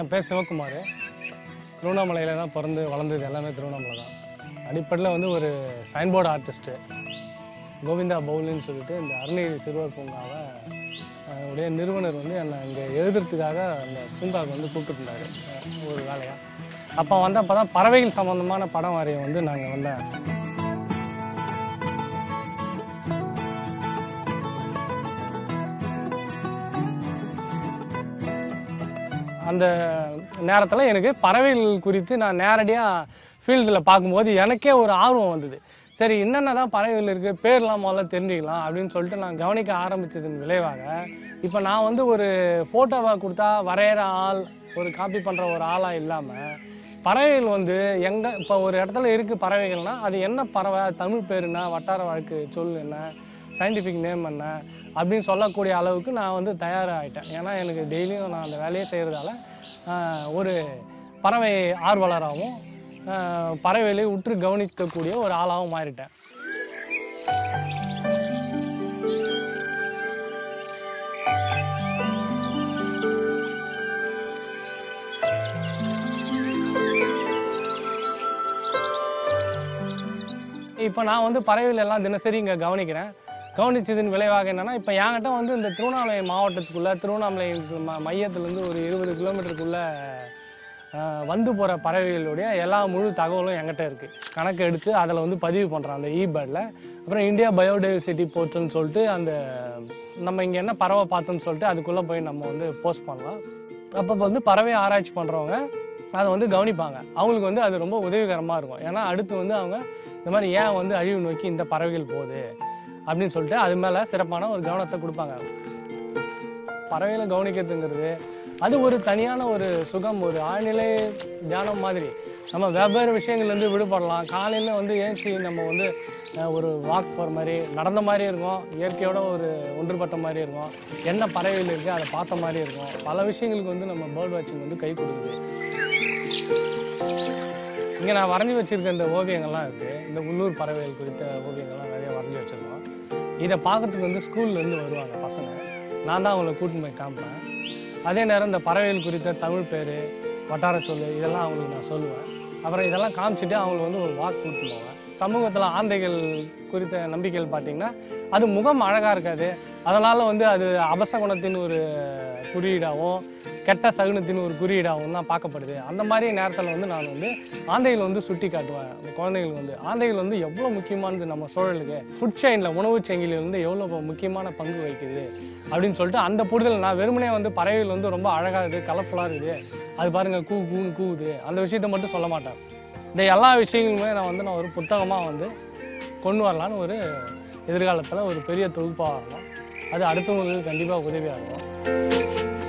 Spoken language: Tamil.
என் பேர் சிவகுமார் திருவண்ணாமலையில் தான் பிறந்து வளர்ந்தது எல்லாமே திருவண்ணாமலை தான் அடிப்படையில் வந்து ஒரு சைன்போர்டு ஆர்டிஸ்ட்டு கோவிந்தா பவுலின்னு சொல்லிட்டு இந்த அருணகிரி சிறுவர் பூங்காவை அஹ், உடைய நிறுவனர் வந்து என்னை இங்கே எழுதுறதுக்காக அந்த பூங்காவுக்கு வந்து கூப்பிட்டுருந்தாரு அஹ், ஒரு வேலையாக அப்போ வந்து அப்போ தான் பறவைகள் சம்மந்தமான படம் வரைய வந்து நாங்கள் வந்தேன் அந்த நேரத்தில் எனக்கு பறவைகள் குறித்து நான் நேரடியாக ஃபீல்டில் பார்க்கும்போது எனக்கே ஒரு ஆர்வம் வந்தது சரி என்னென்ன தான் பறவைகள் இருக்குது பேர்லாம் முதல்ல தெரிஞ்சுக்கலாம் அப்படின்னு சொல்லிட்டு நான் கவனிக்க ஆரம்பித்ததன் விளைவாக இப்போ நான் வந்து ஒரு ஃபோட்டோவை கொடுத்தா வரைகிற ஆள் ஒரு காப்பி பண்ணுற ஒரு ஆளாக இல்லாமல் பறவைகள் வந்து எங்கே இப்போ ஒரு இடத்துல இருக்குது பறவைகள்னா அது என்ன பறவை அது தமிழ் பேர் என்ன வட்டார வழக்கு சொல் என்ன சயின்டிஃபிக் நேம் என்ன அப்படின்னு சொல்லக்கூடிய அளவுக்கு நான் வந்து தயாராகிட்டேன் ஏன்னா எனக்கு டெய்லியும் நான் அந்த வேலையை செய்கிறதால ஒரு பறவை ஆர்வலராகவும் ஆஹ், பறவைகளை உற்று கவனிக்கக்கூடிய ஒரு ஆளாகவும் மாறிட்டேன் இப்போ நான் வந்து பறவைகள் எல்லாம் தினசரி இங்கே கவனிக்கிறேன் கவனிச்சதின் விளைவாக என்னென்னா இப்போ என்கிட்ட வந்து இந்த திருவண்ணாமலை மாவட்டத்துக்குள்ளே திருவண்ணாமலை ம மையத்துலேருந்து ஒரு இருபது கிலோமீட்டருக்குள்ளே வந்து போகிற பறவைகளுடைய எல்லா முழு தகவலும் என்கிட்ட இருக்குது கணக்கு எடுத்து அதில் வந்து பதிவு பண்ணுறேன் அந்த இபேர்டில் அப்புறம் இந்தியா பயோடைவர்சிட்டி போர்ட்டல்னு சொல்லிட்டு அந்த நம்ம இங்கே என்ன பறவை பார்த்தோன்னு சொல்லிட்டு அதுக்குள்ளே போய் நம்ம வந்து போஸ்ட் பண்ணலாம் அப்போ வந்து பறவை ஆராய்ச்சி பண்ணுறவங்க அதை வந்து கவனிப்பாங்க அவங்களுக்கு வந்து அது ரொம்ப உதவிகரமாக இருக்கும் ஏன்னா அடுத்து வந்து அவங்க இந்த மாதிரி ஏன் வந்து அழிவு நோக்கி இந்த பறவைகள் போகுது அப்படின்னு சொல்லிட்டு அது மேலே சிறப்பான ஒரு கவனத்தை கொடுப்பாங்க பறவைகளை கவனிக்கிறதுங்கிறது அது ஒரு தனியான ஒரு சுகம் ஒரு ஆழ்நிலை தியானம் மாதிரி நம்ம வெவ்வேறு விஷயங்கள்லேருந்து விடுபடலாம் காலையில் வந்து ஏஞ்சி நம்ம வந்து அஹ், ஒரு வாக் போகிற மாதிரி நடந்த மாதிரி இருக்கும் இயற்கையோட ஒரு ஒன்றுபட்ட மாதிரி இருக்கும் என்ன பறவைகள் இருக்குது அதை பார்த்த மாதிரி இருக்கும் பல விஷயங்களுக்கு வந்து நம்ம பேர்ட் வாட்சிங் வந்து கை கொடுக்குது இங்கே நான் வரைஞ்சி வச்சிருக்க இந்த ஓவியங்கள்லாம் இருக்குது இந்த உள்ளூர் பறவைகள் குறித்த ஓவியங்கள்லாம் நிறைய வரைஞ்சி வச்சுருக்கோம் இதை பார்க்கறதுக்கு வந்து ஸ்கூல்லேருந்து வருவாங்க பசங்க நான் தான் அவங்கள கூட்டின்னு போய் காமிப்பேன் அதே நேரம் இந்த பறவைகள் குறித்த தமிழ் பேர் வட்டார சொல்லு இதெல்லாம் அவங்களுக்கு நான் சொல்லுவேன் அப்புறம் இதெல்லாம் காமிச்சிட்டு அவங்களுக்கு வந்து ஒரு வாக் கூட்டின்னு போவேன் சமூகத்தில் ஆந்தைகள் குறித்த நம்பிக்கைகள் பார்த்திங்கன்னா அது முகம் அழகாக இருக்காது அதனால் வந்து அது அபசகுணத்தின் ஒரு குறியீடாகவும் கெட்ட சகுனத்தின் ஒரு குறியீடாகவும் தான் பார்க்கப்படுது அந்த மாதிரி நேரத்தில் வந்து நான் வந்து ஆந்தைகள் வந்து சுட்டி காட்டுவேன் அந்த குழந்தைகளுக்கு வந்து ஆந்தைகள் வந்து எவ்வளோ முக்கியமானது நம்ம சூழலுக்கு ஃபுட் செயினில் உணவு சங்கிலியில் வந்து எவ்வளோ முக்கியமான பங்கு வகிக்குது அப்படின்னு சொல்லிட்டு அந்த புரிதல் நான் வெறுமனே வந்து பறவைகள் வந்து ரொம்ப அழகாக இருக்குது கலர்ஃபுல்லாக இருக்குது அது பாருங்கள் கூ கூன்னு கூவுது அந்த விஷயத்த மட்டும் சொல்ல மாட்டேன் இந்த எல்லா விஷயங்களுமே நான் வந்து நான் ஒரு புத்தகமாக வந்து கொண்டு வரலான்னு ஒரு எதிர்காலத்தில் ஒரு பெரிய தொகுப்பாக வரணும் அது அடுத்தவங்களுக்கு கண்டிப்பாக உதவியாக இருக்கும்